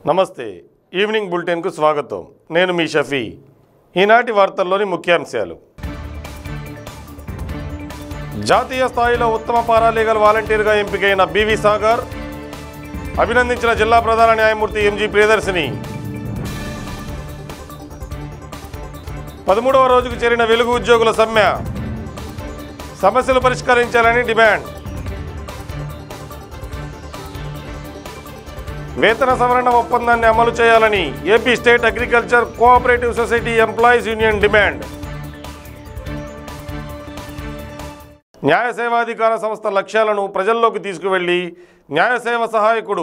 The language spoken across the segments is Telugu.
నమస్తే ఈవినింగ్ బులెటిన్కు స్వాగతం నేను మీ షఫీ ఈనాటి వార్తల్లోని ముఖ్యాంశాలు జాతీయ స్థాయిలో ఉత్తమ పారాలీగల్ వాలంటీర్గా ఎంపికైన బివి సాగర్ అభినందించిన జిల్లా ప్రధాన న్యాయమూర్తి ఎంజీ ప్రియదర్శిని పదమూడవ రోజుకు చేరిన వెలుగు ఉద్యోగుల సమ్మె సమస్యలు పరిష్కరించాలని డిమాండ్ వేతన సవరణ ఒప్పందాన్ని అమలు చేయాలని AP state agriculture cooperative society employees union demand న్యాయ సేవాధికార సంస్థ లక్ష్యాలను ప్రజల్లోకి తీసుకువెళ్లి న్యాయ సేవ సహాయకుడు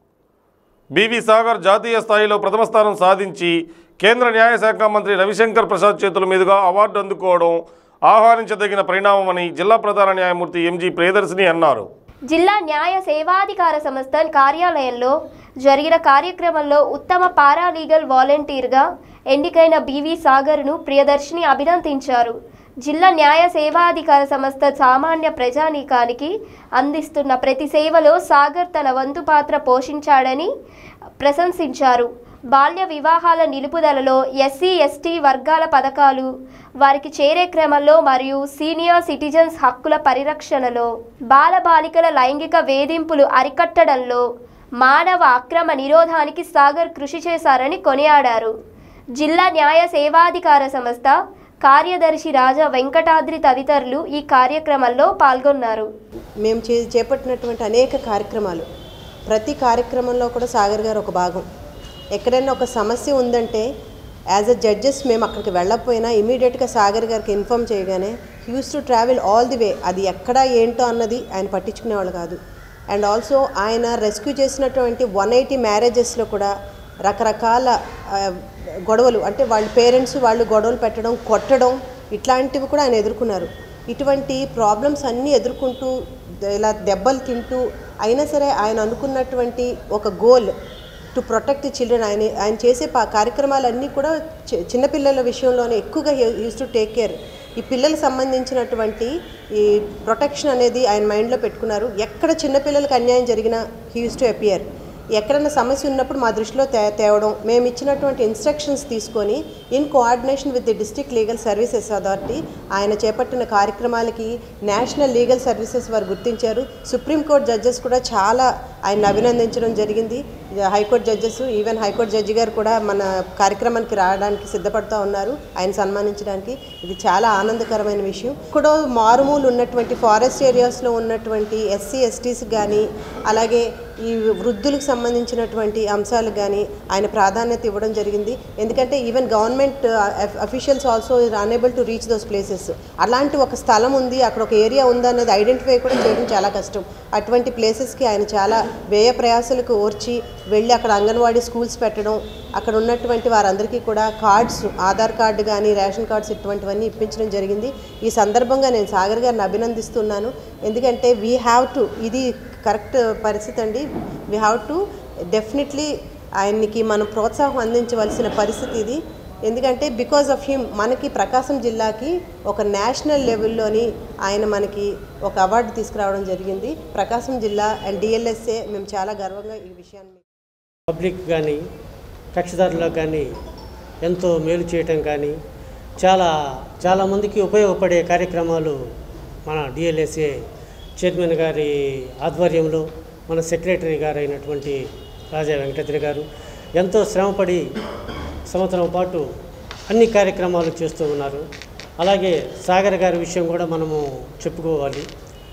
బివి సాగర్ జాతీయ స్థాయిలో ప్రథమ స్థానం సాధించి కేంద్ర న్యాయశాఖ మంత్రి రవిశంకర్ ప్రసాద్ చేతుల మీదుగా అవార్డు అందుకోవడం ఆహ్వానించదగిన పరిణామమని జిల్లా ప్రధాన న్యాయమూర్తి ఎంజీ ప్రియదర్శిని అన్నారు జిల్లా న్యాయ సేవాధికార సంస్థ కార్యాలయంలో జరిగిన కార్యక్రమంలో ఉత్తమ పారాలీగల్ వాలంటీర్గా ఎన్నికైన బివి సాగర్ను ప్రియదర్శిని అభినందించారు జిల్లా న్యాయ సేవాధికార సంస్థ సామాన్య ప్రజానీకానికి అందిస్తున్న ప్రతి సేవలో సాగర్ తన వంతు పాత్ర పోషించాడని ప్రశంసించారు బాల్య వివాహాల నిలుపుదలలో ఎస్సీ ఎస్టీ వర్గాల పథకాలు వారికి చేరే క్రమంలో మరియు సీనియర్ సిటిజన్స్ హక్కుల పరిరక్షణలో బాలబాలికల లైంగిక వేధింపులు అరికట్టడంలో మానవ అక్రమ నిరోధానికి సాగర్ కృషి చేశారని కొనియాడారు జిల్లా న్యాయ సేవాధికార సంస్థ కార్యదర్శి రాజా వెంకటాద్రి తదితరులు ఈ కార్యక్రమంలో పాల్గొన్నారు మేము చే చేపట్టినటువంటి అనేక కార్యక్రమాలు ప్రతి కార్యక్రమంలో కూడా సాగర్ గారు ఒక భాగం ఎక్కడైనా ఒక సమస్య ఉందంటే యాజ్ అ జడ్జెస్ మేము అక్కడికి వెళ్ళకపోయినా ఇమీడియట్గా సాగర్ గారికి ఇన్ఫామ్ చేయగానే use to travel all the way అది ఎక్కడ ఏంటో అన్నది ఆయన పట్టించుకునేవాళ్ళు కాదు అండ్ ఆల్సో ఆయన రెస్క్యూ చేసినటువంటి వన్ ఎయిటీ మ్యారేజెస్లో కూడా రకరకాల ఆ, గొడవలు అంటే వాళ్ళ పేరెంట్స్ వాళ్ళు గొడవలు పెట్టడం కొట్టడం ఇట్లాంటివి కూడా ఆయన ఎదుర్కొన్నారు ఇటువంటి ప్రాబ్లమ్స్ అన్నీ ఎదుర్కొంటూ ఇలా దెబ్బలు తింటూ అయినా సరే ఆయన అనుకున్నటువంటి ఒక గోల్ టు ప్రొటెక్ట్ చిల్డ్రన్ ఆయన ఆయన చేసే పా కార్యక్రమాలన్నీ కూడా చి- చిన్నపిల్లల విషయంలోనే ఎక్కువగా యూస్ టు టేక్ కేర్ ఈ పిల్లలకు సంబంధించినటువంటి ఈ ప్రొటెక్షన్ అనేది ఆయన మైండ్లో పెట్టుకున్నారు ఎక్కడ చిన్నపిల్లలకు అన్యాయం జరిగినా హీ యూస్ టు అపియర్ ఎక్కడైనా సమస్య ఉన్నప్పుడు మా దృష్టిలో తే తేవడం మేము ఇచ్చినటువంటి ఇన్స్ట్రక్షన్స్ తీసుకొని in coordination with the district legal services authority ఆయన చేపట్టిన కార్యక్రమాలకి నేషనల్ లీగల్ సర్వీసెస్ వారు గుర్తించారు సుప్రీంకోర్టు జడ్జెస్ కూడా చాలా ఆయన అభినందించడం జరిగింది high court judges even high court judge గారు కూడా మన కార్యక్రమానికి రావడానికి సిద్ధపడుతూ ఉన్నారు ఆయన సన్మానించడానికి ఇది చాలా ఆనందకరమైన విషయం ఇక్కడ మారుమూలు ఉన్నటువంటి ఫారెస్ట్ ఏరియాస్లో ఉన్నటువంటి ఎస్సీ ఎస్టీస్ కానీ అలాగే ఈ వృద్ధులకు సంబంధించినటువంటి అంశాలకు కానీ ఆయన ప్రాధాన్యత ఇవ్వడం జరిగింది ఎందుకంటే even government officials also unable to reach those places అలాంటి ఒక స్థలం ఉంది అక్కడ ఒక ఏరియా ఉంది అనేది ఐడెంటిఫై కూడా చేయడం చాలా కష్టం అటువంటి ప్లేసెస్కి ఆయన చాలా వ్యయ ప్రయాసాలకు ఓర్చి వెళ్ళి అక్కడ అంగన్వాడీ స్కూల్స్ పెట్టడం అక్కడ ఉన్నటువంటి వారందరికీ కూడా కార్డ్స్ ఆధార్ కార్డు కానీ రేషన్ కార్డ్స్ ఇటువంటివన్నీ ఇప్పించడం జరిగింది ఈ సందర్భంగా నేను సాగర్ గారిని అభినందిస్తున్నాను ఎందుకంటే వీ హ్యావ్ టు ఇది కరెక్ట్ పరిస్థితి అండి వీ హ్యావ్ టు డెఫినెట్లీ ఆయనకి మనం ప్రోత్సాహం అందించవలసిన పరిస్థితి ఇది ఎందుకంటే బికాజ్ ఆఫ్ హిమ్ మనకి ప్రకాశం జిల్లాకి ఒక నేషనల్ లెవెల్లోని ఆయన మనకి ఒక అవార్డు తీసుకురావడం జరిగింది ప్రకాశం జిల్లా అండ్ డిఎల్ఎస్ఏ మేము చాలా గర్వంగా ఈ విషయాన్ని పబ్లిక్ కానీ కక్షదారులకు కానీ ఎంతో మేలు చేయటం కానీ చాలా చాలామందికి ఉపయోగపడే కార్యక్రమాలు మన డిఎల్ఎస్ఏ చైర్మన్ గారి ఆధ్వర్యంలో మన సెక్రటరీ గారు అయినటువంటి రాజా వెంకటగిరి గారు ఎంతో శ్రమపడి సంవత్సరం పాటు అన్ని కార్యక్రమాలు చేస్తూ ఉన్నారు అలాగే సాగర్ గారి విషయం కూడా మనము చెప్పుకోవాలి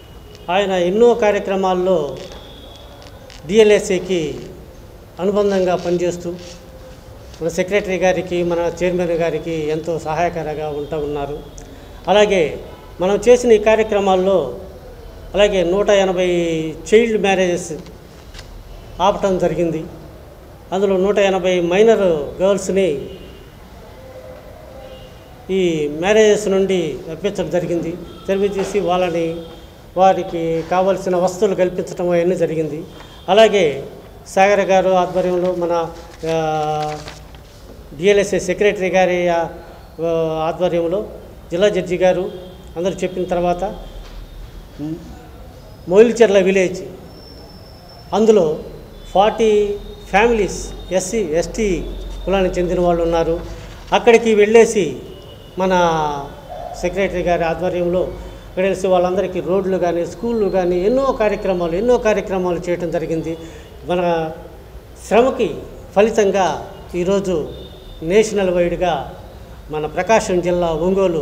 ఆయన ఎన్నో కార్యక్రమాల్లో డిఎల్ఎస్ఏకి అనుబంధంగా పనిచేస్తూ మన సెక్రటరీ గారికి మన చైర్మన్ గారికి ఎంతో సహాయకరంగా ఉంటూ ఉన్నారు అలాగే మనం చేసిన ఈ కార్యక్రమాల్లో అలాగే నూట ఎనభై చైల్డ్ మ్యారేజెస్ ఆపటం జరిగింది అందులో నూట ఎనభై మైనర్ గర్ల్స్ని ఈ మ్యారేజెస్ నుండి రప్పించడం జరిగింది జరిపించేసి వాళ్ళని వారికి కావలసిన వస్తువులు కల్పించడం అవన్నీ జరిగింది అలాగే సాగర్ గారు ఆధ్వర్యంలో మన డిఎల్ఎస్ఏ సెక్రటరీ గారి ఆ, ఆధ్వర్యంలో జిల్లా జడ్జి గారు అందరూ చెప్పిన తర్వాత మ్, మొయిల్చెర్ల విలేజ్ అందులో ఫార్టీ ఫ్యామిలీస్ ఎస్సీ ఎస్టీ కులానికి చెందిన వాళ్ళు ఉన్నారు అక్కడికి వెళ్ళేసి మన సెక్రటరీ గారి ఆధ్వర్యంలో అక్కడ వెళ్ళేసి వాళ్ళందరికీ రోడ్లు కానీ స్కూళ్ళు కానీ ఎన్నో కార్యక్రమాలు ఎన్నో కార్యక్రమాలు చేయడం జరిగింది మన శ్రమకి ఫలితంగా ఈరోజు నేషనల్ వైడ్గా మన ప్రకాశం జిల్లా ఒంగోలు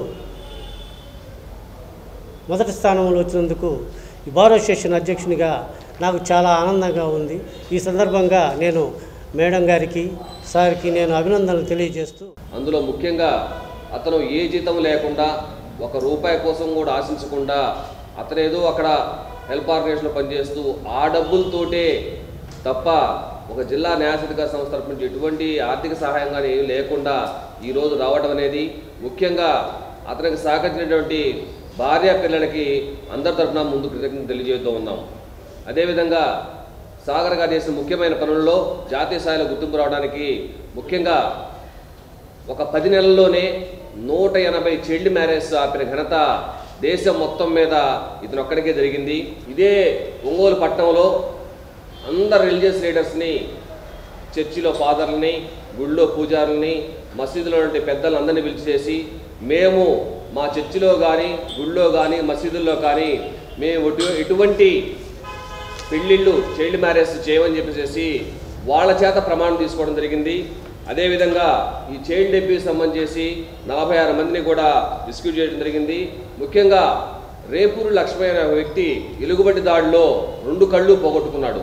మొదటి స్థానంలో వచ్చినందుకు ఈ బార్ అసోసియేషన్ అధ్యక్షునిగా నాకు చాలా ఆనందంగా ఉంది ఈ సందర్భంగా నేను మేడం గారికి సార్కి నేను అభినందనలు తెలియజేస్తూ అందులో ముఖ్యంగా అతను ఏ జీతం లేకుండా ఒక రూపాయి కోసం కూడా ఆశించకుండా అతనేదో అక్కడ హెల్ప్ ఆర్గనైజేషన్లో పనిచేస్తూ ఆ డబ్బులతోటే తప్ప ఒక జిల్లా న్యాయధికార సంస్థ తరపు నుంచి ఎటువంటి ఆర్థిక సహాయం కానీ ఏమీ లేకుండా ఈరోజు రావడం అనేది ముఖ్యంగా అతనికి సహకరించినటువంటి భార్య పిల్లలకి అందరి తరఫున ముందు కృతజ్ఞత తెలియజేస్తూ ఉన్నాం అదేవిధంగా సాగర్ గారు చేసిన ముఖ్యమైన పనుల్లో జాతీయ స్థాయిలో గుర్తింపు రావడానికి ముఖ్యంగా ఒక పది నెలల్లోనే నూట ఎనభై చైల్డ్ మ్యారేజ్ ఆపిన ఘనత దేశం మొత్తం మీద ఇతను ఒక్కడికే జరిగింది ఇదే ఒంగోలు పట్టణంలో అందరు రిలీజియస్ లీడర్స్ని చర్చిలో ఫాదర్లని గుళ్ళో పూజారుల్ని మసీదులో ఉండే పెద్దలందరినీ పిలిచేసి మేము మా చర్చిలో కానీ గుళ్ళో కానీ మసీదుల్లో కానీ మేము ఎటు- ఎటువంటి పెళ్ళిళ్ళు చైల్డ్ మ్యారేజ్ చేయమని చెప్పేసి వాళ్ళ చేత ప్రమాణం తీసుకోవడం జరిగింది అదేవిధంగా ఈ చైల్డ్ డెబ్బీకి సంబంధించి నలభై ఆరు మందిని కూడా రిస్క్యూ చేయడం జరిగింది ముఖ్యంగా రేపూరు లక్ష్మయ్య అనే ఒక వ్యక్తి ఎలుగుబంటి దాడిలో రెండు కళ్ళు పోగొట్టుకున్నాడు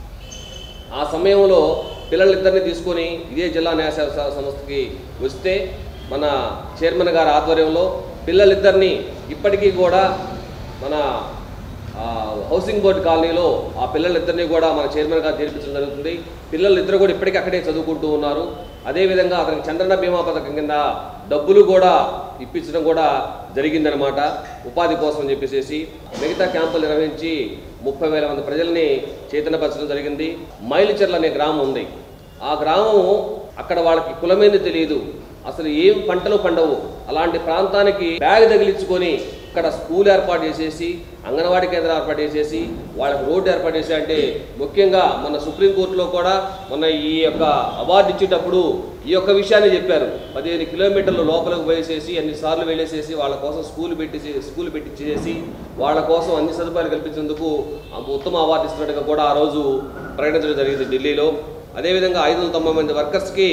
ఆ సమయంలో పిల్లలిద్దరిని తీసుకొని ఇదే జిల్లా న్యాయ సేవ స- సంస్థకి వస్తే మన చైర్మన్ గారి ఆధ్వర్యంలో పిల్లలిద్దరిని ఇప్పటికీ కూడా మన ఆ, హౌసింగ్ బోర్డు కాలనీలో ఆ పిల్లలిద్దరిని కూడా మన చైర్మన్ గారు చేర్పించడం జరుగుతుంది పిల్లలు ఇద్దరు కూడా ఇప్పటికీ అక్కడే చదువుకుంటూ ఉన్నారు అదేవిధంగా అతనికి చంద్రన్న బీమా పథకం కింద డబ్బులు కూడా ఇప్పించడం కూడా జరిగిందనమాట ఉపాధి కోసం అని చెప్పేసి మిగతా క్యాంపులు నిర్వహించి ముప్పై వేల మంది ప్రజల్ని చైతన్యపరచడం జరిగింది మైలుచెర్ల అనే గ్రామం ఉంది ఆ గ్రామం అక్కడ వాళ్ళకి కులమేంది తెలియదు అసలు ఏం పంటలు పండవు అలాంటి ప్రాంతానికి బ్యాగ్ తగిలించుకొని ఇక్కడ స్కూల్ ఏర్పాటు చేసేసి అంగన్వాడీ కేంద్రం ఏర్పాటు చేసేసి వాళ్ళకి రోడ్డు ఏర్పాటు చేసి అంటే ముఖ్యంగా మన సుప్రీంకోర్టులో కూడా మొన్న ఈ యొక్క అవార్డు ఇచ్చేటప్పుడు ఈ యొక్క విషయాన్ని చెప్పారు పదిహేను కిలోమీటర్లు లోపలికి పోయేసేసి అన్ని సార్లు వెళ్ళేసేసి వాళ్ళ కోసం స్కూల్ పెట్టి స్కూల్ పెట్టించేసి వాళ్ళ కోసం అన్ని సదుపాయాలు కల్పించేందుకు ఆ ఉత్తమ అవార్డు ఇస్తున్నట్టుగా కూడా ఆ రోజు ప్రకటించడం జరిగింది ఢిల్లీలో అదేవిధంగా ఐదు వందల తొంభై మంది వర్కర్స్కి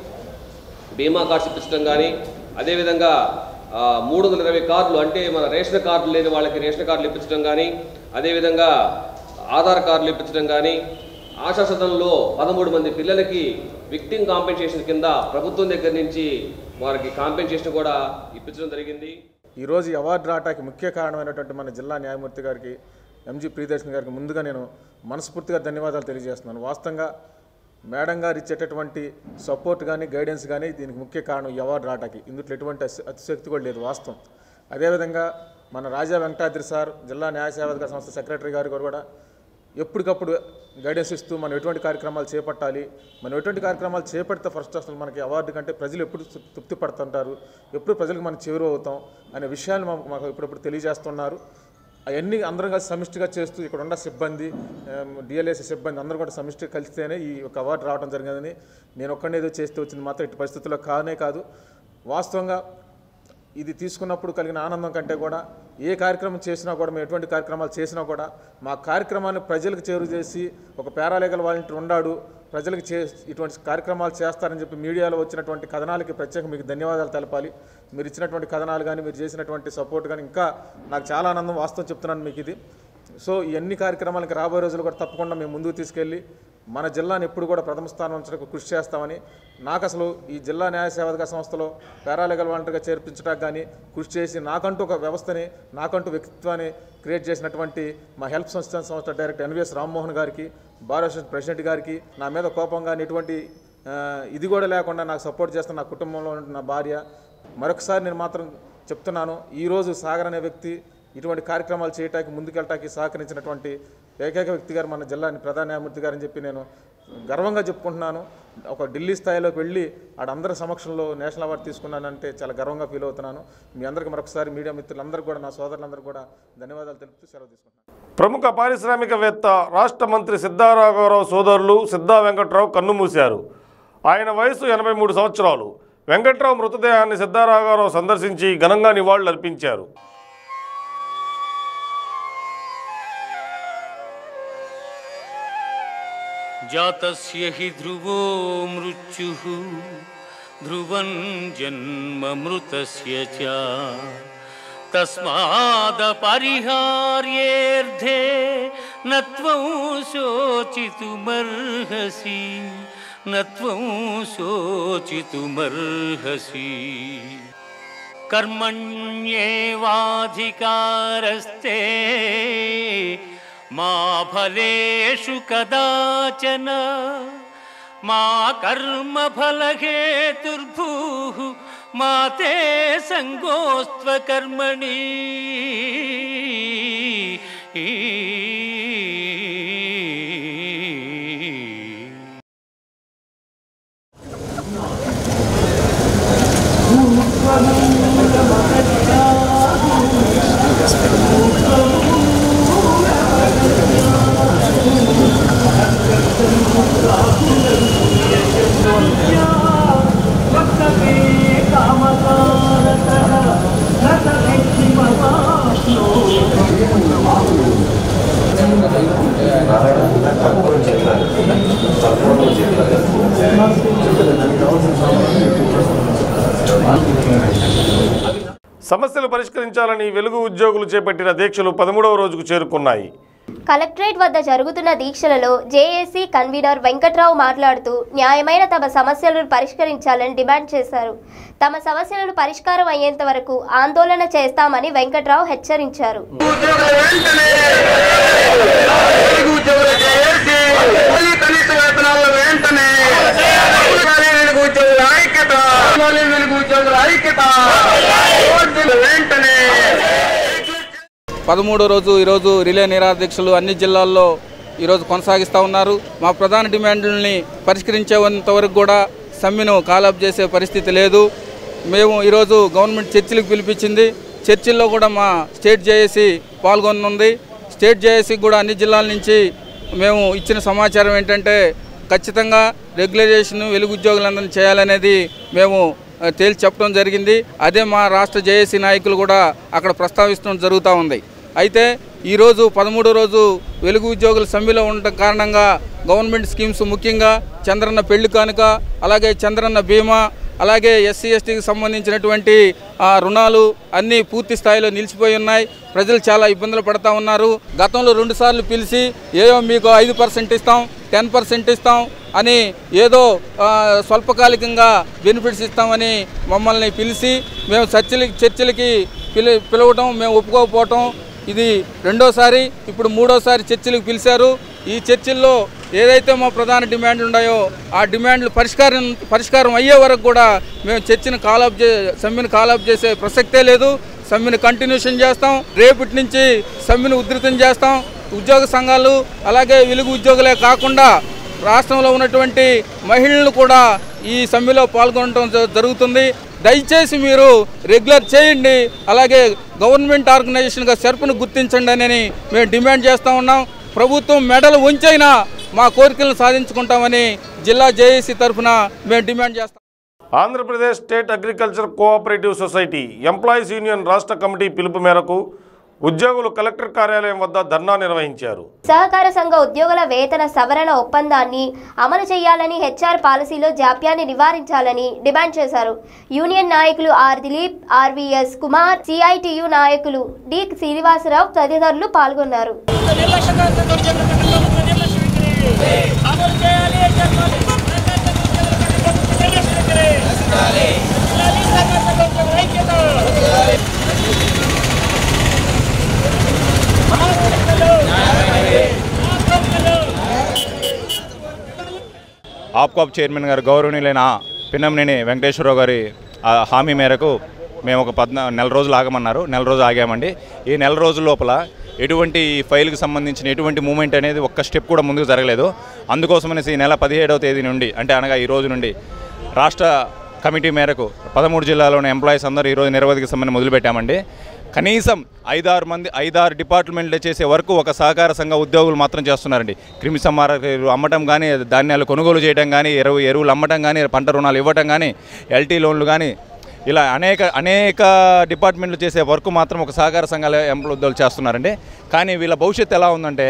బీమా కార్డ్స్ ఇప్పించడం కానీ అదేవిధంగా ఆ, మూడు వందల ఇరవై కార్డులు అంటే మన రేషన్ కార్డులు లేని వాళ్ళకి రేషన్ కార్డులు ఇప్పించడం కానీ అదేవిధంగా ఆధార్ కార్డులు ఇప్పించడం కానీ ఆశా సదనంలో పదమూడు మంది పిల్లలకి విక్టింగ్ కాంపెన్సేషన్ కింద ప్రభుత్వం దగ్గర నుంచి వారికి కాంపెన్సేషన్ కూడా ఇప్పించడం జరిగింది ఈరోజు ఈ అవార్డు రావటానికి ముఖ్య కారణమైనటువంటి మన జిల్లా న్యాయమూర్తి గారికి ఎంజీ ప్రియదర్శన్ గారికి ముందుగా నేను మనస్ఫూర్తిగా ధన్యవాదాలు తెలియజేస్తున్నాను వాస్తవంగా మేడం గారు ఇచ్చేటటువంటి సపోర్ట్ కానీ గైడెన్స్ కానీ దీనికి ముఖ్య కారణం ఈ అవార్డు రావటానికి ఇందులో ఎటువంటి అతి- అతిశక్తి కూడా లేదు వాస్తవం అదేవిధంగా మన రాజా వెంకటాద్రి సార్ జిల్లా న్యాయ సేవాధికార సంస్థ సెక్రటరీ గారు కూడా ఎప్పటికప్పుడు గైడెన్స్ ఇస్తూ మనం ఎటువంటి కార్యక్రమాలు చేపట్టాలి మనం ఎటువంటి కార్యక్రమాలు చేపడితే ఫస్ట్ అసలు మనకి అవార్డు కంటే ప్రజలు ఎప్పుడు తృ- తృప్తి పడుతుంటారు ఎప్పుడు ప్రజలకు మనం చేరువ అవుతాం అనే విషయాన్ని మాకు మాకు ఇప్పుడప్పుడు తెలియజేస్తున్నారు అవన్నీ అందరం కలిసి సమిష్టిగా చేస్తూ ఇక్కడ ఉన్న సిబ్బంది డిఎల్ఏసి సిబ్బంది అందరూ కూడా సమిష్టిగా కలిస్తేనే ఈ యొక్క అవార్డు రావడం జరిగిందని నేను ఒక్కడే ఏదో చేస్తే వచ్చింది మాత్రం ఇటు పరిస్థితుల్లో కానే కాదు వాస్తవంగా ఇది తీసుకున్నప్పుడు కలిగిన ఆనందం కంటే కూడా ఏ కార్యక్రమం చేసినా కూడా మేము ఎటువంటి కార్యక్రమాలు చేసినా కూడా మా కార్యక్రమాన్ని ప్రజలకు చేరువ చేసి ఒక పారాలీగల్ వాలంటీర్ ఉన్నాడు ప్రజలకు చే ఇటువంటి కార్యక్రమాలు చేస్తారని చెప్పి మీడియాలో వచ్చినటువంటి కథనాలకి ప్రత్యేక మీకు ధన్యవాదాలు తెలపాలి మీరు ఇచ్చినటువంటి కథనాలు కానీ మీరు చేసినటువంటి సపోర్ట్ కానీ ఇంకా నాకు చాలా ఆనందం వాస్తవం చెప్తున్నాను మీకు ఇది సో ఈ అన్ని కార్యక్రమాలకి రాబోయే రోజులు కూడా తప్పకుండా మేము ముందుకు తీసుకెళ్ళి మన జిల్లాని ఎప్పుడు కూడా ప్రథమ స్థానం ఉంచడానికి కృషి చేస్తామని నాకు అసలు ఈ జిల్లా న్యాయ సేవాధికార సంస్థలో పారాలీగల్ వాలంటీర్గా చేర్పించడానికి కానీ కృషి చేసి నాకంటూ ఒక వ్యవస్థని నాకంటూ వ్యక్తిత్వాన్ని క్రియేట్ చేసినటువంటి మా హెల్ప్ సంస్థ సంస్థ డైరెక్టర్ ఎన్విఎస్ రామ్మోహన్ గారికి భారత అసోసియేషన్ ప్రెసిడెంట్ గారికి నా మీద కోపం కానీ ఎటువంటి ఆ, ఇది కూడా లేకుండా నాకు సపోర్ట్ చేస్తున్న నా కుటుంబంలో ఉన్న నా భార్య మరొకసారి నేను మాత్రం చెప్తున్నాను ఈరోజు సాగర్ అనే వ్యక్తి ఇటువంటి కార్యక్రమాలు చేయటానికి ముందుకెళ్ళటానికి సహకరించినటువంటి ఏకైక వ్యక్తి గారు మన జిల్లా ప్రధాన న్యాయమూర్తి గారని చెప్పి నేను గర్వంగా చెప్పుకుంటున్నాను ఒక ఢిల్లీ స్థాయిలోకి వెళ్ళి ఆడందరి సమక్షంలో నేషనల్ అవార్డు తీసుకున్నానంటే చాలా గర్వంగా ఫీల్ అవుతున్నాను మీ అందరికీ మరొకసారి మీడియా మిత్రులందరూ కూడా నా సోదరులందరూ కూడా ధన్యవాదాలు తెలుపుతూ సెలవు తీసుకుంటున్నాను ప్రముఖ పారిశ్రామికవేత్త రాష్ట్ర మంత్రి సిద్ధారాఘవరావు సోదరులు సిద్ధా వెంకట్రావు కన్నుమూశారు ఆయన వయసు ఎనభై మూడు సంవత్సరాలు వెంకట్రావు మృతదేహాన్ని సిద్ధారాఘవరావు సందర్శించి ఘనంగా నివాళులర్పించారు जातस्य हि ध्रुवो मृत्युः ध्रुवं जन्ममृतस्य च तस्मादपरिहार्येऽर्धे न त्वं शोचितुमर्हसि न त्वं शोचितुमर्हसि कर्मण्येवाधिकारस्ते मा फलेषु कदाचन मा कर्मफलहेतुर्भूः मा ते सङ्गोऽस्त्वकर्मणि సమస్యలు పరిష్కరించాలని వెలుగు ఉద్యోగులు చేపట్టిన దీక్షలు పదమూడవ రోజుకు చేరుకున్నాయి కలెక్టరేట్ వద్ద జరుగుతున్న దీక్షలలో జేఏసీ కన్వీనర్ వెంకట్రావు మాట్లాడుతూ న్యాయమైన తమ సమస్యలను పరిష్కరించాలని డిమాండ్ చేశారు తమ సమస్యలను పరిష్కారం అయ్యేంత వరకు ఆందోళన చేస్తామని వెంకట్రావు హెచ్చరించారు కనీస వేతనాల వెంటనే వెలుగు ఉద్యోగుల ఐక్యత వెలుగు ఉద్యోగుల ఐక్యత వెంటనే పదమూడో రోజు ఈరోజు రిలే నిరాదీక్షలు అన్ని జిల్లాల్లో ఈరోజు కొనసాగిస్తూ ఉన్నారు మా ప్రధాన డిమాండ్లని పరిష్కరించేంత వరకు కూడా సమ్మెను కాలప్ చేసే పరిస్థితి లేదు మేము ఈరోజు గవర్నమెంట్ చర్చిలకు పిలిపించింది చర్చిల్లో కూడా మా స్టేట్ జేఏసీ పాల్గొనుంది స్టేట్ జేఏసీ కూడా అన్ని జిల్లాల నుంచి మేము ఇచ్చిన సమాచారం ఏంటంటే ఖచ్చితంగా రెగ్యులరైజేషన్ వెలుగు ఉద్యోగులందరినీ చేయాలనేది మేము ఆ, తేల్చి చెప్పడం జరిగింది అదే మా రాష్ట్ర జేఏసీ నాయకులు కూడా అక్కడ ప్రస్తావిస్తడం జరుగుతూ ఉంది అయితే ఈరోజు పదమూడో రోజు వెలుగు ఉద్యోగుల సమ్మెలో ఉండటం కారణంగా గవర్నమెంట్ స్కీమ్స్ ముఖ్యంగా చంద్రన్న పెళ్లి కానుక అలాగే చంద్రన్న బీమా అలాగే ఎస్సీ ఎస్టీకి సంబంధించినటువంటి ఆ, రుణాలు అన్నీ పూర్తి స్థాయిలో నిలిచిపోయి ఉన్నాయి ప్రజలు చాలా ఇబ్బందులు పడతా ఉన్నారు గతంలో రెండుసార్లు పిలిచి ఏదో మీకు ఐదు పర్సెంట్ ఇస్తాం టెన్ పర్సెంట్ ఇస్తాం అని ఏదో ఆ, స్వల్పకాలికంగా బెనిఫిట్స్ ఇస్తామని మమ్మల్ని పిలిచి మేము చర్చలకి చర్చలకి పిలి పిలవటం మేము ఒప్పుకోకపోవటం ఇది రెండోసారి ఇప్పుడు మూడోసారి చర్చలకు పిలిచారు ఈ చర్చల్లో ఏదైతే మా ప్రధాన డిమాండ్లు ఉన్నాయో ఆ డిమాండ్లు పరిష్కారం పరిష్కారం అయ్యే వరకు కూడా మేము చర్చను కాలప్ చే సమ్మెను కాలప్ చేసే ప్రసక్తే లేదు సమ్మెను కంటిన్యూషన్ చేస్తాం రేపటి నుంచి సమ్మెను ఉధృతం చేస్తాం ఉద్యోగ సంఘాలు అలాగే వెలుగు ఉద్యోగులే కాకుండా రాష్ట్రంలో ఉన్నటువంటి మహిళలు కూడా ఈ సమ్మెలో పాల్గొనడం జ- జరుగుతుంది దయచేసి మీరు రెగ్యులర్ చేయండి అలాగే గవర్నమెంట్ ఆర్గనైజేషన్గా సెర్పును గుర్తించండి అని మేము డిమాండ్ చేస్తూ ఉన్నాం ప్రభుత్వం మెడలు ఉంచైనా మా కోరికలను సాధించుకుంటామని జిల్లా జేఏసీ తరఫున మేము డిమాండ్ చేస్తాం Andhra Pradesh state agriculture cooperative society employees union రాష్ట్ర కమిటీ పిలుపు మేరకు ఉద్యోగులు కలెక్టర్ కార్యాలయం వద్ద ధర్నా నిర్వహించారు సహకార సంఘ ఉద్యోగుల వేతన సవరణ ఒప్పందాన్ని అమలు చేయాలని హెచ్ఆర్ పాలసీలో జాప్యాన్ని నివారించాలని డిమాండ్ చేశారు యూనియన్ నాయకులు R Dilip RVS Kumar CITU నాయకులు డి శ్రీనివాసరావు తదితరులు పాల్గొన్నారు ఆప్కాప్ చైర్మన్ గారు గౌరవనీయులైన పిన్నంనేని వెంకటేశ్వరరావు గారి ఆ హామీ మేరకు మేము ఒక పద్నా నెల రోజులు ఆగమన్నారు నెల రోజు ఆగామండి ఈ నెల రోజుల లోపల ఎటువంటి ఫైల్కి సంబంధించిన ఎటువంటి మూమెంట్ అనేది ఒక్క స్టెప్ కూడా ముందుకు జరగలేదు అందుకోసమనేసి ఈ నెల పదిహేడవ తేదీ నుండి అంటే అనగా ఈ రోజు నుండి రాష్ట్ర కమిటీ మేరకు పదమూడు జిల్లాలోని ఎంప్లాయీస్ అందరూ ఈరోజు నిరవధిక సమ్మెను మొదలుపెట్టామండి కనీసం ఐదారు మంది ఐదారు డిపార్ట్మెంట్లు చేసే వరకు ఒక సహకార సంఘ ఉద్యోగులు మాత్రం చేస్తున్నారండి క్రిమి సంహారకాలు అమ్మటం కానీ ధాన్యాలు కొనుగోలు చేయడం కానీ ఎరువు ఎరువులు అమ్మటం కానీ పంట రుణాలు ఇవ్వటం కానీ ఎల్టీ లోన్లు కానీ ఇలా అనేక అనేక డిపార్ట్మెంట్లు చేసే వర్క్ మాత్రం ఒక సహకార సంఘాల ఎంప్లాయ్ ఉద్యోగులు చేస్తున్నారండి కానీ వీళ్ళ భవిష్యత్తు ఎలా ఉందంటే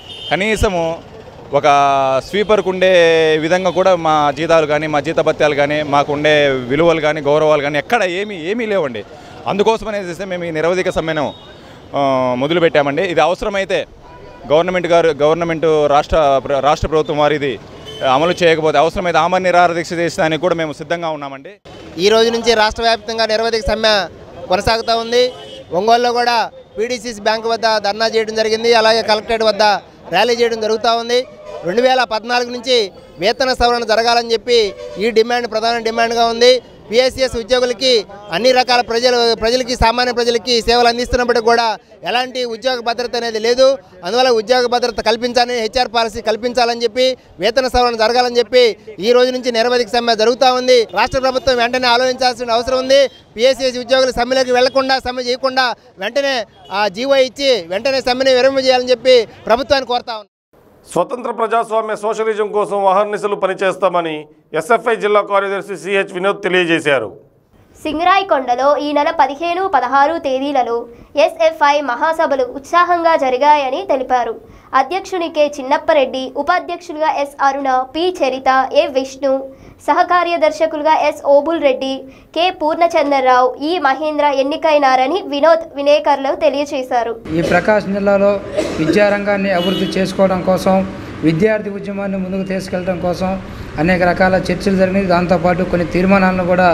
కనీసము ఒక స్వీపర్కు ఉండే విధంగా కూడా మా జీతాలు కానీ మా జీతభత్యాలు కానీ మాకు ఉండే విలువలు కానీ గౌరవాలు కానీ ఎక్కడ ఏమీ ఏమీ లేవండి అందుకోసమనే చేస్తే మేము ఈ నిరవధిక సమ్మెను ఆ, మొదలుపెట్టామండి ఇది అవసరమైతే గవర్నమెంట్ గారు గవర్నమెంట్ రాష్ట్ర ప్ర- రాష్ట్ర ప్రభుత్వం వారు ఇది అమలు చేయకపోతే అవసరమైతే ఆమరణ నిరాహార దీక్ష చేసడానికి కూడా మేము సిద్ధంగా ఉన్నామండి ఈ రోజు నుంచి రాష్ట్ర వ్యాప్తంగా నిరవధిక సమ్మె కొనసాగుతూ ఉంది ఒంగోలులో కూడా పీడీసీసీ బ్యాంకు వద్ద ధర్నా చేయడం జరిగింది అలాగే కలెక్టరేట్ వద్ద ర్యాలీ చేయడం జరుగుతూ ఉంది రెండు వేల పద్నాలుగు నుంచి వేతన సవరణ జరగాలని చెప్పి ఈ డిమాండ్ ప్రధాన డిమాండ్గా ఉంది పిఎస్సిఎస్ ఉద్యోగులకి అన్ని రకాల ప్రజలు ప్రజలకి సామాన్య ప్రజలకి సేవలు అందిస్తున్నప్పటికీ కూడా ఎలాంటి ఉద్యోగ భద్రత అనేది లేదు అందువల్ల ఉద్యోగ భద్రత కల్పించాలని హెచ్ఆర్ పాలసీ కల్పించాలని చెప్పి వేతన సవరణ జరగాలని చెప్పి ఈ రోజు నుంచి నిరవధిక సమ్మె జరుగుతూ ఉంది రాష్ట్ర ప్రభుత్వం వెంటనే ఆలోచించాల్సిన అవసరం ఉంది పిఎస్సిఎస్ ఉద్యోగులు సమ్మెలోకి వెళ్లకుండా సమ్మె చేయకుండా వెంటనే ఆ జీవో ఇచ్చి వెంటనే సమ్మెని విరమించేయాలని చెప్పి ప్రభుత్వాన్ని కోరుతా ఉంది స్వతంత్ర ప్రజాస్వామ్య సోషలిజం కోసం అహర్నిశలు పనిచేస్తామని ఎస్ఎఫ్ఐ జిల్లా కార్యదర్శి సిహెచ్ వినోద్ తెలియజేశారు సింగరాయికొండలో ఈ నెల పదిహేను పదహారు తేదీలలో ఎస్ఎఫ్ఐ మహాసభలు ఉత్సాహంగా జరిగాయని తెలిపారు అధ్యక్షుని కె చిన్నప్పరెడ్డి ఉపాధ్యక్షులుగా S Aruna P Charitha A Vishnu సహకార్యదర్శకులుగా S Obul Reddy K Purnachandra Rao E Mahendra ఎన్నికైనారని Vinod వినేకర్లు తెలియజేశారు ఈ ప్రకాశం జిల్లాలో విద్యారంగాన్ని అభివృద్ధి చేసుకోవడం కోసం విద్యార్థి ఉద్యమాన్ని ముందుకు తీసుకెళ్ళడం కోసం అనేక రకాల చర్చలు జరిగినాయి దాంతోపాటు కొన్ని తీర్మానాలను కూడా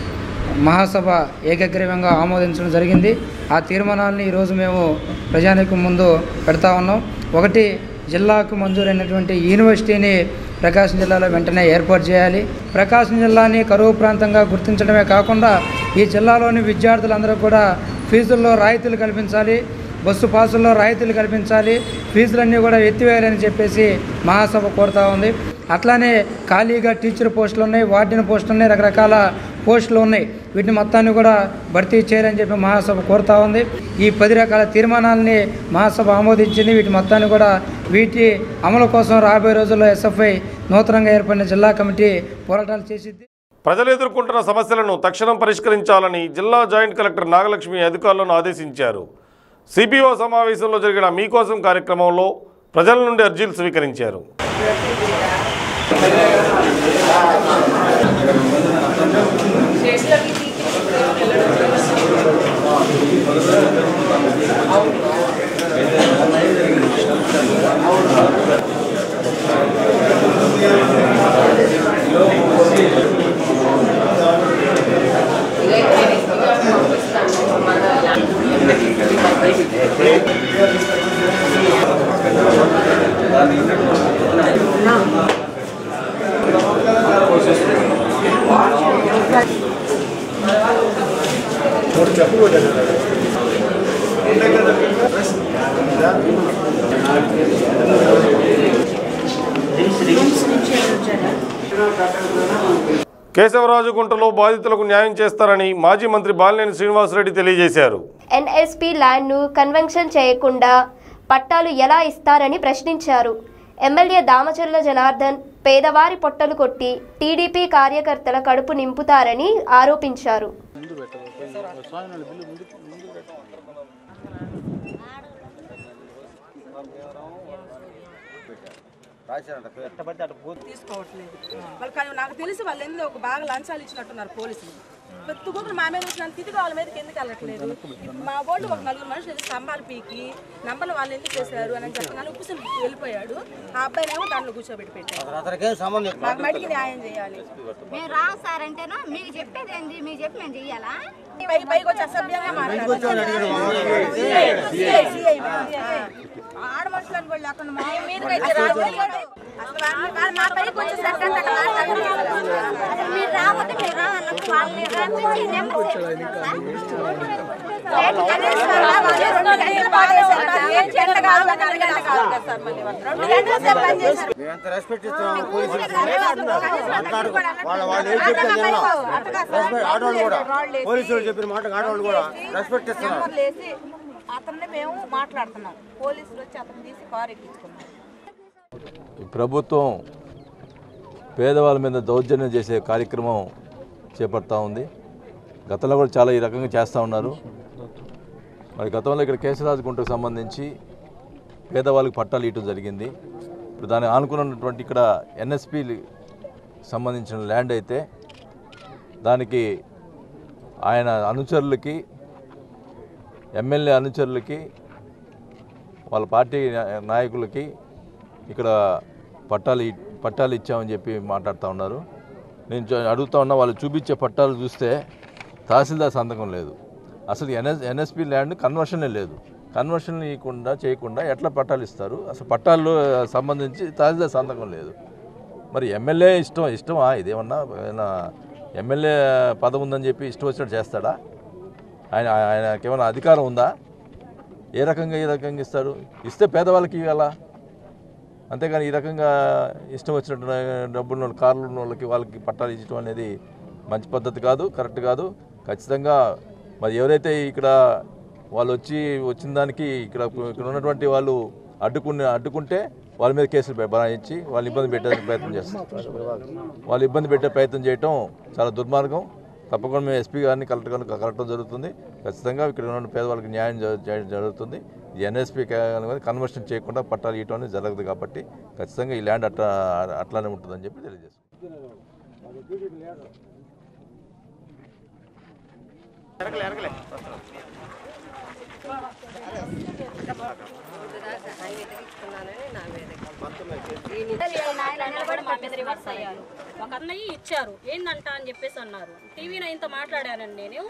మహాసభ ఏకగ్రీవంగా ఆమోదించడం జరిగింది ఆ తీర్మానాలను ఈరోజు మేము ప్రజానికి ముందు పెడతా ఉన్నాం ఒకటి జిల్లాకు మంజూరైనటువంటి యూనివర్సిటీని ప్రకాశం జిల్లాలో వెంటనే ఏర్పాటు చేయాలి ప్రకాశం జిల్లాని కరువు ప్రాంతంగా గుర్తించడమే కాకుండా ఈ జిల్లాలోని విద్యార్థులందరూ కూడా ఫీజుల్లో రాయితీలు కల్పించాలి బస్సు పాసుల్లో రాయితీలు కల్పించాలి ఫీజులన్నీ కూడా ఎత్తివేయాలని చెప్పేసి మహాసభ కోరుతా ఉంది అట్లానే ఖాళీగా టీచర్ పోస్టులు ఉన్నాయి వార్డెన్ పోస్టులు ఉన్నాయి రకరకాల పోస్టులు ఉన్నాయి వీటిని మొత్తాన్ని కూడా భర్తీ చేయాలని చెప్పి మహాసభ కోరుతా ఉంది ఈ పది రకాల తీర్మానాలని మహాసభ ఆమోదించింది వీటి మొత్తాన్ని కూడా వీటి అమలు కోసం రాబోయే రోజుల్లో ఎస్ఎఫ్ఐ నూతనంగా ఏర్పడిన జిల్లా కమిటీ పోరాటాలు చేసిద్ది ప్రజలు ఎదుర్కొంటున్న సమస్యలను తక్షణం పరిష్కరించాలని జిల్లా జాయింట్ కలెక్టర్ నాగలక్ష్మి అధికారులను ఆదేశించారు సిపిఓ సమావేశంలో జరిగిన మీకోసం కార్యక్రమంలో ప్రజల నుండి అర్జీలు స్వీకరించారు కేశవరాజుగుంటలో బాధితులకు న్యాయం చేస్తారని మాజీ మంత్రి బాలినేని శ్రీనివాసరెడ్డి తెలియజేశారు ఎన్ఎస్పి ల్యాండ్ను కన్వెన్షన్ చేయకుండా పట్టాలు ఎలా ఇస్తారని ప్రశ్నించారు ఎమ్మెల్యే దామచర్ల జనార్దన్ పేదవారి పొట్టలు కొట్టి టీడీపీ కార్యకర్తల కడుపు నింపుతారని ఆరోపించారు తీసుకోవట్లేదు వాళ్ళు కానీ నాకు తెలిసి వాళ్ళు ఎందులో ఒక బాగా లంచాలు ఇచ్చినట్టున్నారు పోలీసులు ప్రతి ఒక్కరు మా మీద వచ్చిన తిరిగి వాళ్ళ మీదకి ఎందుకు వెళ్ళట్లేదు ఇప్పుడు మా వాళ్ళు ఒక నలుగురు మనుషులు ఎదురు స్తంభాలు పీకి నంబర్లు వాళ్ళు ఎందుకు చేశారు అని చెప్పగానే ఉప్పుసం వెళ్ళిపోయాడు ఆ అబ్బాయినేమో దాంట్లో కూర్చోబెట్టి పెట్టారు మాకు మటుకి న్యాయం చేయాలి మేము రావు సార్ అంటేను మీకు చెప్పేది ఏంది మీకు చెప్పి మేము చెయ్యాలా పై పైకి వచ్చి అసభ్యంగా ఆడ మనుషులను కూడా లేకుండా మా మీదకి అయితే రాదు అసలు వాళ్ళు- వాళ్ళు మా పైకి వచ్చేసరికి అంత అట్లా మాట్లాడరు. అసలు మీరు రావద్దు మీరు రావాలన్నప్పుడు వాళ్ళని రప్పించి నెంబర్ మేమంత రెస్పెక్ట్ ఇస్తున్నాం పోలీసులకి వాళ్ళ వాళ్ళు ఏం చెప్తే విన్నాం రెస్పెక్ట్ ఆడవాళ్ళు కూడా పోలీసులు చెప్పిన మాటకు ఆడవాళ్ళు కూడా రెస్పెక్ట్ ఇస్తున్నారు నెంబర్లేసి అతన్ని మేము మాట్లాడుతున్నాం పోలీసులు వచ్చి అతను తీసి కారు ఎక్కించుకున్నారు ఈ ప్రభుత్వం పేదవాళ్ళ మీద దౌర్జన్యం చేసే కార్యక్రమం చేపడతా ఉంది గతంలో కూడా చాలా ఈ రకంగా చేస్తూ ఉన్నారు మరి గతంలో ఇక్కడ కేశరాజు గుంటకు సంబంధించి పేదవాళ్ళకి పట్టాలు ఇవ్వడం జరిగింది ఇప్పుడు దాన్ని ఆనుకున్నటువంటి ఇక్కడ ఎన్ఎస్పి సంబంధించిన ల్యాండ్ అయితే దానికి ఆయన అనుచరులకి ఎమ్మెల్యే అనుచరులకి వాళ్ళ పార్టీ నా- నాయకులకి ఇక్కడ పట్టాలు ఇ- పట్టాలు ఇచ్చామని చెప్పి మాట్లాడుతూ ఉన్నారు నేను చూ- అడుగుతా ఉన్నా వాళ్ళు చూపించే పట్టాలు చూస్తే తహసీల్దార్ సంతకం లేదు అసలు ఎన్ఎస్ ఎన్ఎస్పి ల్యాండ్ కన్వర్షనే లేదు కన్వర్షన్ ఇవ్వకుండా చేయకుండా ఎట్లా పట్టాలు ఇస్తారు అసలు పట్టాలు సంబంధించి తహసీల్దార్ సంతకం లేదు మరి ఎమ్మెల్యే ఇష్టం ఇష్టమా ఇదేమన్నా ఏమన్నా ఎమ్మెల్యే పదవి ఉందని చెప్పి ఇష్టం వచ్చినట్టు చేస్తాడా ఆయన ఆయనకి ఏమైనా అధికారం ఉందా ఏ రకంగా ఏ రకంగా ఇస్తారు ఇస్తే పేదవాళ్ళకి ఇవ్వాలా అంతేగాని ఈ రకంగా ఇష్టం వచ్చినట్టు డబ్బులు ఉన్న వాళ్ళు, కార్లు ఉన్న వాళ్ళకి వాళ్ళకి పట్టాలు ఇచ్చడం అనేది మంచి పద్ధతి కాదు కరెక్ట్ కాదు ఖచ్చితంగా మరి ఎవరైతే ఇక్కడ వాళ్ళు వచ్చి వచ్చిన దానికి ఇక్కడ ఇక్కడ ఉన్నటువంటి వాళ్ళు అడ్డుకుని అడ్డుకుంటే వాళ్ళ మీద కేసులు పె- బనాయించి వాళ్ళు ఇబ్బంది పెట్టడానికి ప్రయత్నం చేస్తారు వాళ్ళు ఇబ్బంది పెట్టే ప్రయత్నం చేయటం చాలా దుర్మార్గం తప్పకుండా మేము ఎస్పీ గారిని కలెక్టర్ గారిని కలెక్టర్ జరుగుతుంది ఖచ్చితంగా ఇక్కడ ఉన్న పేదవాళ్ళకి న్యాయం జ- చేయడం జరుగుతుంది ఈ ఎన్ఎస్పీ కన్వర్షన్ చేయకుండా పట్టాలు ఇవ్వడం అనేది జరగదు కాబట్టి ఖచ్చితంగా ఈ ల్యాండ్ అట్లా అట్లానే ఉంటుందని చెప్పి తెలియజేస్తాం నిలబడి మా మీద రివర్స్ అయ్యారు ఒక అన్నయ్య ఇచ్చారు ఏందంట అని చెప్పేసి అన్నారు టీవీ నైన్తో మాట్లాడానండి నేను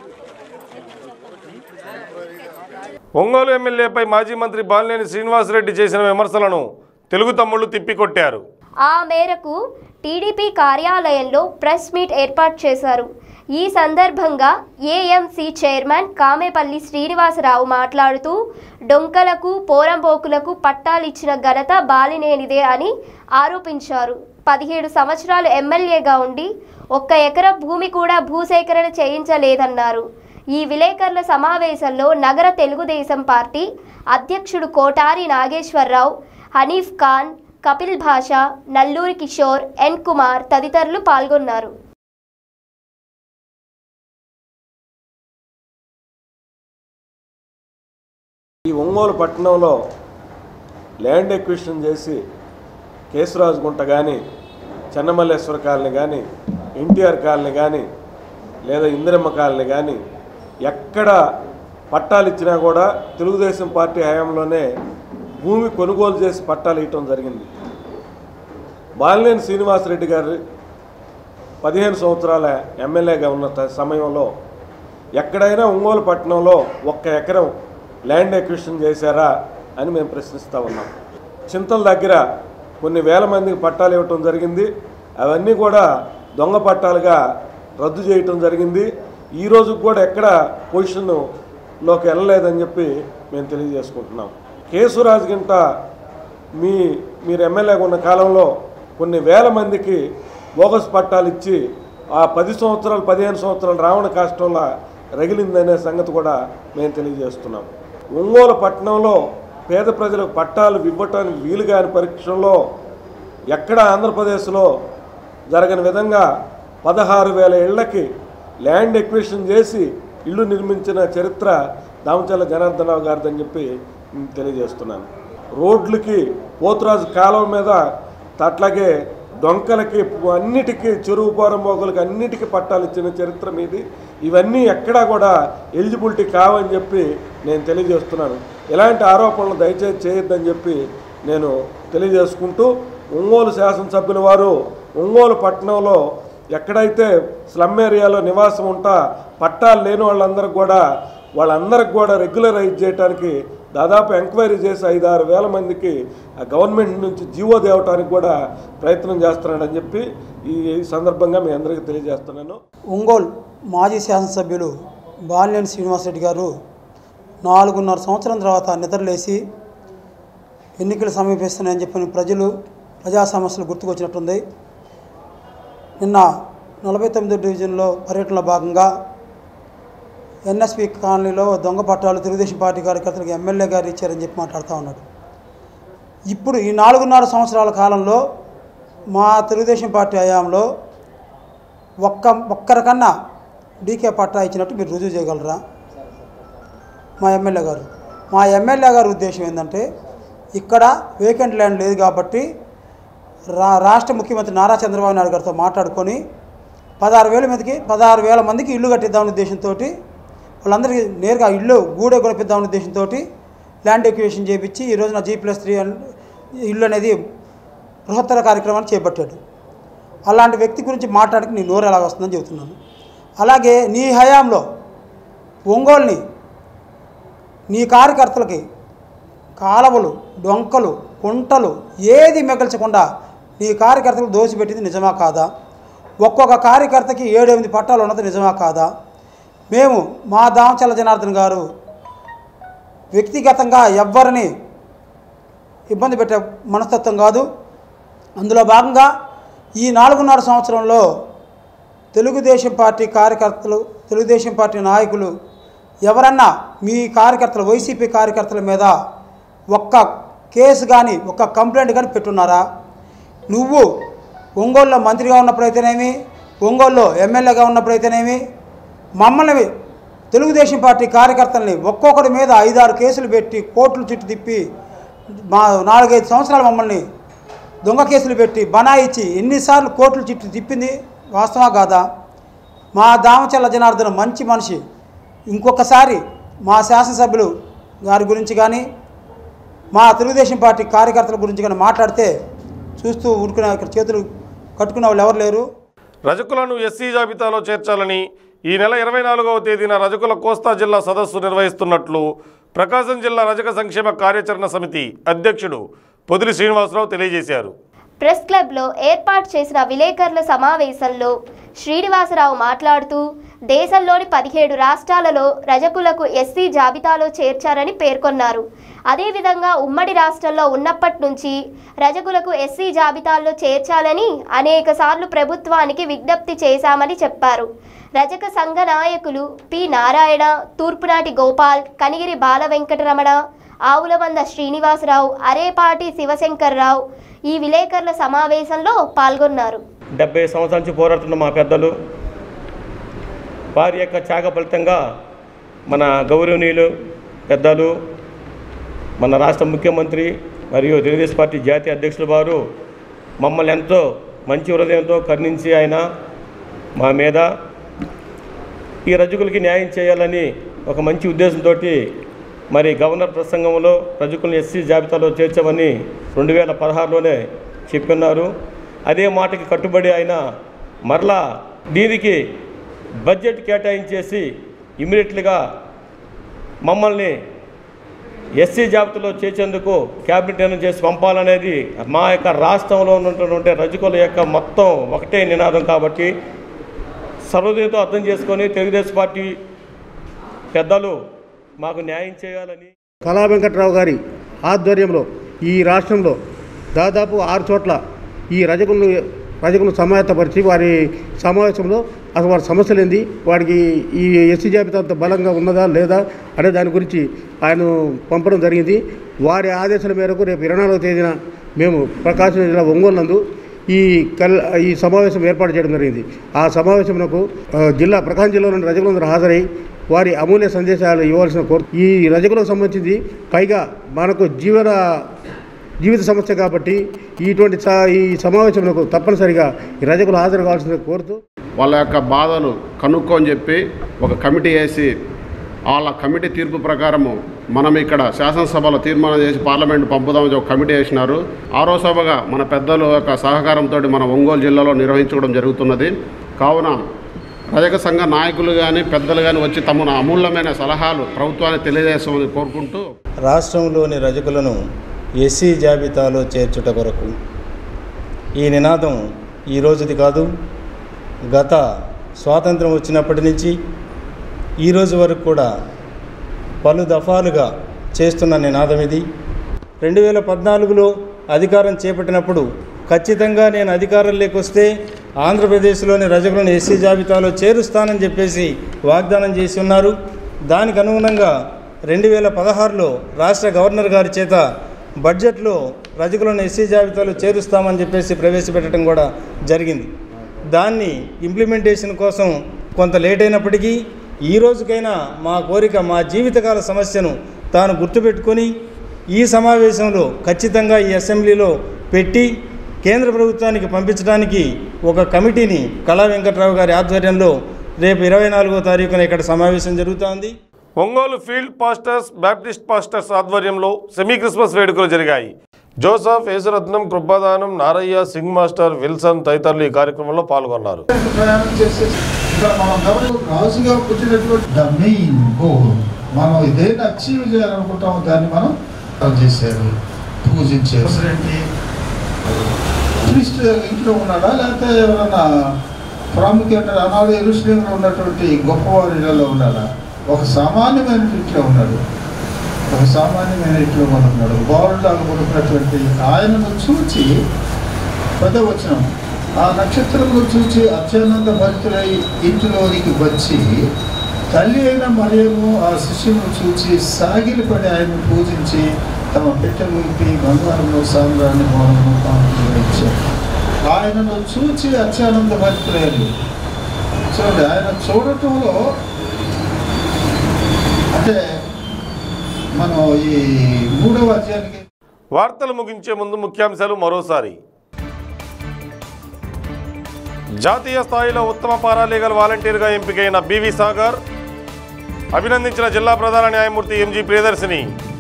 ఒంగోలు ఎమ్మెల్యేపై మాజీ మంత్రి బాలినేని శ్రీనివాసరెడ్డి చేసిన విమర్శలను తెలుగు తమ్ముళ్ళు తిప్పికొట్టారు ఆ మేరకు టీడీపీ కార్యాలయంలో ప్రెస్ మీట్ ఏర్పాటు చేశారు ఈ సందర్భంగా ఏఎంసీ చైర్మన్ కామేపల్లి శ్రీనివాసరావు మాట్లాడుతూ డొంకలకు పోరంపోకులకు పట్టాలిచ్చిన ఘనత బాలినేనిదే అని ఆరోపించారు పదిహేడు సంవత్సరాలు ఎమ్మెల్యేగా ఉండి ఒక్క ఎకరం భూమి కూడా భూసేకరణ చేయించలేదన్నారు ఈ విలేకరుల సమావేశంలో నగర తెలుగుదేశం పార్టీ అధ్యక్షుడు కోటారి నాగేశ్వరరావు హనీఫ్ ఖాన్ కపిల్ భాష నల్లూరి కిషోర్ ఎన్ కుమార్ తదితరులు పాల్గొన్నారు ఈ ఒంగోలు పట్టణంలో ల్యాండ్ ఎక్విషన్ చేసి కేశరాజు గుంట కానీ చెన్నమల్లేశ్వర కాలనీ కానీ ఎన్టీఆర్ కాలనీ కానీ లేదా ఇందిరమ్మ కాలనీ కానీ ఎక్కడ పట్టాలు ఇచ్చినా కూడా తెలుగుదేశం పార్టీ హయాంలోనే భూమి కొనుగోలు చేసి పట్టాలు ఇవ్వటం జరిగింది బాలినేని శ్రీనివాసరెడ్డి గారు పదిహేను సంవత్సరాల ఎమ్మెల్యేగా ఉన్న త- సమయంలో ఎక్కడైనా ఒంగోలు పట్టణంలో ఒక్క ఎకరం ల్యాండ్ ఎక్విషన్ చేశారా అని మేము ప్రశ్నిస్తూ ఉన్నాం చింతల దగ్గర కొన్ని వేల మందికి పట్టాలు ఇవ్వటం జరిగింది అవన్నీ కూడా దొంగ పట్టాలుగా రద్దు చేయటం జరిగింది ఈ రోజుకి కూడా ఎక్కడ పొజిషన్లోకి వెళ్ళలేదని చెప్పి మేము తెలియజేసుకుంటున్నాం కేసురాజు గింట మీ మీరు ఎమ్మెల్యేగా ఉన్న కాలంలో కొన్ని వేల మందికి బోగస్ పట్టాలు ఇచ్చి ఆ పది సంవత్సరాలు పదిహేను సంవత్సరాలు రావణ కాష్టంలో రగిలిందనే సంగతి కూడా మేము తెలియజేస్తున్నాం ఒంగోలు పట్టణంలో పేద ప్రజలకు పట్టాలు ఇవ్వటానికి వీలు కాని పరీక్షల్లో ఎక్కడ ఆంధ్రప్రదేశ్లో జరగని విధంగా పదహారు వేల ఇళ్లకి ల్యాండ్ ఎక్విషన్ చేసి ఇల్లు నిర్మించిన చరిత్ర దామచల్ల జనార్దనరావు గారిదని చెప్పి నేను తెలియజేస్తున్నాను రోడ్లకి పోతురాజు కాలువ మీద అట్లాగే డొంకలకి అన్నిటికీ చెరువు పోరంబోగులకి అన్నిటికీ పట్టాలు ఇచ్చిన చరిత్ర మీది ఇవన్నీ ఎక్కడా కూడా ఎలిజిబిలిటీ కావని చెప్పి నేను తెలియజేస్తున్నాను ఇలాంటి ఆరోపణలు దయచేసి చేయొద్దని చెప్పి నేను తెలియజేసుకుంటూ ఒంగోలు శాసనసభ్యుల వారు ఒంగోలు పట్టణంలో ఎక్కడైతే స్లమ్ ఏరియాలో నివాసం ఉంటా పట్టాలు లేని వాళ్ళందరికీ కూడా వాళ్ళందరికి కూడా రెగ్యులరైజ్ చేయడానికి దాదాపు ఎంక్వైరీ చేసి ఐదు ఆరు వేల మందికి ఆ గవర్నమెంట్ నుంచి జీవో తేవటానికి కూడా ప్రయత్నం చేస్తున్నాడని చెప్పి ఈ సందర్భంగా మీ అందరికీ తెలియజేస్తున్నాను ఒంగోలు మాజీ శాసనసభ్యులు బాలినేని శ్రీనివాసరెడ్డి గారు నాలుగున్నర సంవత్సరం తర్వాత నిద్రలేసి ఎన్నికలు సమీపిస్తున్నాయని చెప్పిన ప్రజలు ప్రజా సమస్యలు గుర్తుకొచ్చినట్టుంది నిన్న నలభై తొమ్మిదో డివిజన్లో పర్యటనలో భాగంగా ఎన్ఎస్పి కాలనీలో దొంగ పట్టాలు తెలుగుదేశం పార్టీ కార్యకర్తలకు ఎమ్మెల్యే గారు ఇచ్చారని చెప్పి మాట్లాడుతూ ఉన్నాడు ఇప్పుడు ఈ నాలుగున్నర సంవత్సరాల కాలంలో మా తెలుగుదేశం పార్టీ హయాంలో ఒక్క ఒక్కరికన్నా డీకే పట్టా ఇచ్చినట్టు మీరు రుజువు చేయగలరా మా ఎమ్మెల్యే గారు మా ఎమ్మెల్యే గారి ఉద్దేశం ఏంటంటే ఇక్కడ వేకెంట్ ల్యాండ్ లేదు కాబట్టి రా రాష్ట్ర ముఖ్యమంత్రి నారా చంద్రబాబు నాయుడు గారితో మాట్లాడుకొని పదహారు వేల మందికి పదహారు వేల మందికి ఇల్లు కట్టిద్దామనే ఉద్దేశంతో వాళ్ళందరికీ నేరుగా ఇల్లు గూడే కొనిపిద్దామనే ఉద్దేశంతో ల్యాండ్ ఎక్విషన్ చేయించి ఈ రోజున జీ ప్లస్ త్రీ ఇల్లు అనేది బృహత్తర కార్యక్రమాన్ని చేపట్టాడు అలాంటి వ్యక్తి గురించి మాట్లాడక నీ నోరు ఎలాగ వస్తుందని చెబుతున్నాను అలాగే నీ హయాంలో ఒంగోలుని నీ కార్యకర్తలకి కాలవలు డొంకలు కుంటలు ఏది మిగల్చకుండా నీ కార్యకర్తలకు దోసిపెట్టింది నిజమా కాదా ఒక్కొక్క కార్యకర్తకి ఏడెనిమిది పట్టాలు ఉన్నది నిజమా కాదా మేము మా దామచల్ల జనార్దన్ గారు వ్యక్తిగతంగా ఎవ్వరిని ఇబ్బంది పెట్టే మనస్తత్వం కాదు అందులో భాగంగా ఈ నాలుగున్నర సంవత్సరంలో తెలుగుదేశం పార్టీ కార్యకర్తలు తెలుగుదేశం పార్టీ నాయకులు ఎవరన్నా మీ కార్యకర్తలు వైసీపీ కార్యకర్తల మీద ఒక్క కేసు కానీ ఒక్క కంప్లైంట్ కానీ పెట్టున్నారా నువ్వు ఒంగోలులో మంత్రిగా ఉన్నప్పుడైతేనేమి ఒంగోలులో ఎమ్మెల్యేగా ఉన్నప్పుడైతేనేమి మమ్మల్ని తెలుగుదేశం పార్టీ కార్యకర్తల్ని ఒక్కొక్కరి మీద ఐదారు కేసులు పెట్టి కోర్టులు చుట్టూ తిప్పి మా నాలుగైదు సంవత్సరాలు మమ్మల్ని దొంగ కేసులు పెట్టి బనాయిచ్చి ఎన్నిసార్లు కోర్టులు చుట్టూ తిప్పింది వాస్తవా కాదా మా దామచల్ల జనార్దన్ మంచి మనిషి ఇంకొకసారి మా శాసనసభ్యులు గారి గురించి కానీ మా తెలుగుదేశం పార్టీ కార్యకర్తల గురించి కానీ మాట్లాడితే చూస్తూ ఊరుకునే ఇక్కడ చేతులు కట్టుకునే వాళ్ళు ఎవరు లేరు రజకులను ఎస్సీ జాబితాలో చేర్చాలని ఈ నెల ఇరవై నాలుగవ తేదీన రజకుల కోస్తా జిల్లా సదస్సు నిర్వహిస్తున్నట్లు ప్రకాశం జిల్లా రజక సంక్షేమ కార్యాచరణ సమితి అధ్యక్షుడు పొదిలి శ్రీనివాసరావు తెలియజేశారు ప్రెస్ క్లబ్లో ఏర్పాటు చేసిన విలేకరుల సమావేశంలో శ్రీనివాసరావు మాట్లాడుతూ దేశంలోని పదిహేడు రాష్ట్రాలలో రజకులకు ఎస్సీ జాబితాలో చేర్చారని పేర్కొన్నారు అదేవిధంగా ఉమ్మడి రాష్ట్రంలో ఉన్నప్పటి నుంచి రజకులకు ఎస్సీ జాబితాల్లో చేర్చాలని అనేక సార్లు ప్రభుత్వానికి విజ్ఞప్తి చేశామని చెప్పారు రజక సంఘ నాయకులు పి నారాయణ తూర్పునాటి గోపాల్ కనిగిరి బాల వెంకటరమణ ఆవులవంద శ్రీనివాసరావు అరేపాటి శివశంకర్రావు ఈ విలేకరుల సమావేశంలో పాల్గొన్నారు డెబ్బై సంవత్సరాల నుంచి పోరాడుతున్న మా పెద్దలు వారి యొక్క త్యాగ ఫలితంగా మన గౌరవనీయులు పెద్దలు మన రాష్ట్ర ముఖ్యమంత్రి మరియు తెలుగుదేశం పార్టీ జాతీయ అధ్యక్షులు వారు మమ్మల్ని ఎంతో మంచి హృదయంతో కరుణించి ఆయన మా మీద ఈ రజకులకి న్యాయం చేయాలని ఒక మంచి ఉద్దేశంతో మరి గవర్నర్ ప్రసంగంలో రజకులను ఎస్సీ జాబితాలో చేర్చామని రెండు వేల పదహారులోనే చెప్పిన్నారు అదే మాటకి కట్టుబడి ఆయన మరలా దీనికి బడ్జెట్ కేటాయించేసి ఇమీడియట్లుగా మమ్మల్ని ఎస్సీ జాబితాలో చేర్చేందుకు క్యాబినెట్ నిర్ణయం చేసి పంపాలనేది మా యొక్క రాష్ట్రంలో ఉన్నటువంటి రజకుల యొక్క మొత్తం ఒకటే నినాదం కాబట్టి సర్వదయంతో అర్థం చేసుకొని తెలుగుదేశం పార్టీ పెద్దలు మాకు న్యాయం చేయాలని కళా వెంకట్రావు గారి ఆధ్వర్యంలో ఈ రాష్ట్రంలో దాదాపు ఆరు చోట్ల ఈ రజకులను రజకులను సమాయత్తపరిచి వారి సమావేశంలో అసలు వారి సమస్యలు ఏంది వాడికి ఈ ఎస్సీ జాబితా అంత బలంగా ఉన్నదా లేదా అనే దాని గురించి ఆయన పంపడం జరిగింది వారి ఆదేశాల మేరకు రేపు ఇరవై నాలుగవ తేదీన మేము ప్రకాశం జిల్లా ఒంగోలు నందు ఈ కల్ ఈ సమావేశం ఏర్పాటు చేయడం జరిగింది ఆ సమావేశంకు ఆ, జిల్లా ప్రకాశం జిల్లాలోని రజకులందరూ హాజరై వారి అమూల్య సందేశాలు ఇవ్వాల్సిన కోరు ఈ రజకులకు సంబంధించింది పైగా మనకు జీవన జీవిత సమస్య కాబట్టి ఇటువంటి స- ఈ సమావేశంలో తప్పనిసరిగా ఈ రజకులు హాజరు కావాల్సింది కోరుతూ వాళ్ళ యొక్క బాధలు కనుక్కొని చెప్పి ఒక కమిటీ వేసి వాళ్ళ కమిటీ తీర్పు ప్రకారము మనం ఇక్కడ శాసనసభలో తీర్మానం చేసి పార్లమెంట్ పంపుదామని ఒక కమిటీ వేసినారు ఆరో సభగా మన పెద్దల యొక్క సహకారంతో మన ఒంగోలు జిల్లాలో నిర్వహించుకోవడం జరుగుతున్నది కావున రజక సంఘ నాయకులు కానీ పెద్దలు కానీ వచ్చి తమ అమూల్యమైన సలహాలు ప్రభుత్వానికి తెలియజేస్తామని కోరుకుంటూ రాష్ట్రంలోని రజకులను ఎస్సీ జాబితాలో చేర్చుట కొరకు ఈ నినాదం ఈ రోజుది కాదు గత స్వాతంత్రం వచ్చినప్పటి నుంచి ఈ రోజు వరకు కూడా పలు దఫాలుగా చేస్తున్న నినాదం ఇది రెండు వేల పద్నాలుగులో అధికారం చేపట్టినప్పుడు ఖచ్చితంగా నేను అధికారంలోకి వస్తే ఆంధ్రప్రదేశ్లోని రజకులను ఎస్సీ జాబితాలో చేరుస్తానని చెప్పేసి వాగ్దానం చేసి ఉన్నారు దానికి అనుగుణంగా రెండు వేల పదహారులో రాష్ట్ర గవర్నర్ గారి చేత బడ్జెట్లో రజకులను ఎస్సీ జాబితాలో చేరుస్తామని చెప్పేసి ప్రవేశపెట్టడం కూడా జరిగింది దాన్ని ఇంప్లిమెంటేషన్ కోసం కొంత లేట్ అయినప్పటికీ ఈ రోజుకైనా మా కోరిక మా జీవితకాల సమస్యను తాను గుర్తుపెట్టుకొని ఈ సమావేశంలో ఖచ్చితంగా ఈ అసెంబ్లీలో పెట్టి కేంద్ర ప్రభుత్వానికి పంపించడానికి ఒక కమిటీని కళా వెంకట్రావు గారి ఆధ్వర్యంలో రేపు ఇరవై నాలుగో తారీఖున ఇక్కడ సమావేశం జరుగుతోంది Ongole field pastors baptist pastors ఆధ్వర్యంలో సెమీ క్రిస్మస్ వేడుకలు జరిగాయి Joseph Yesuratnam Krupadanam Narayya Singh master Wilson తదితరులు ఈ కార్యక్రమంలో పాల్గొన్నారు ప్రయాణం చేసేసి ఇంకా మనం గమని రాజుగా పుట్టినటువంటి ద మెయిన్ గోల్ మనం దేన్ని అచీవ్ చేయాలనుకుంటామో దాన్ని మనం చేశారు పూజించారు ఏంటి క్రీస్తు ఇంట్లో ఉన్నాడా లేకపోతే ఎవరన్నా ప్రాముఖ్యత అనాడు ఎరుశ్లేములో ఉన్నటువంటి గొప్పవారి ఇళ్లలో ఉన్నాడా ఒక సామాన్యమైన ఇంట్లో ఉన్నాడు ఒక సామాన్యమైన ఇంట్లో కూడా ఉన్నాడు బాలులాగా కొడుకున్నటువంటి ఆయనను చూచి పెద్ద వచ్చిన ఆ నక్షత్రములు చూచి అత్యానంద భక్తులై ఇంటిలోనికి వచ్చి తల్లి అయిన మరియము ఆ శిష్యును చూచి సాగిలిపడి ఆయన్ని పూజించి తమ పెట్టెలు విప్పి బంగారము సాంబ్రాన్ని మౌనము కాంతులుగా ఇచ్చారు ఆయనను చూచి అత్యానంద భక్తులయ్యారు చూడండి ఆయన చూడటంలో అంటే మనం ఈ మూడవ అధ్యాయానికి వార్తలు ముగించే ముందు ముఖ్యాంశాలు మరోసారి జాతీయ స్థాయిలో ఉత్తమ పారాలీగల్ వాలంటీర్గా ఎంపికైన బివి సాగర్ అభినందించిన జిల్లా ప్రధాన న్యాయమూర్తి ఎంజీ ప్రియదర్శిని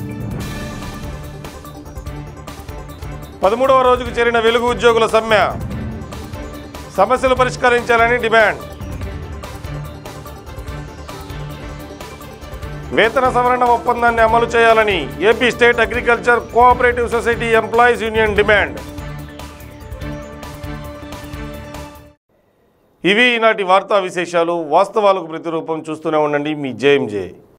పదమూడవ రోజుకు చేరిన వెలుగు ఉద్యోగుల సమ్మె సమస్యలు పరిష్కరించాలని డిమాండ్ వేతన సవరణ ఒప్పందాన్ని అమలు చేయాలని AP state agriculture cooperative society employees union demand ఇవి ఈనాటి వార్తా విశేషాలు వాస్తవాలకు ప్రతిరూపం చూస్తూనే ఉండండి మీ జేఎంజే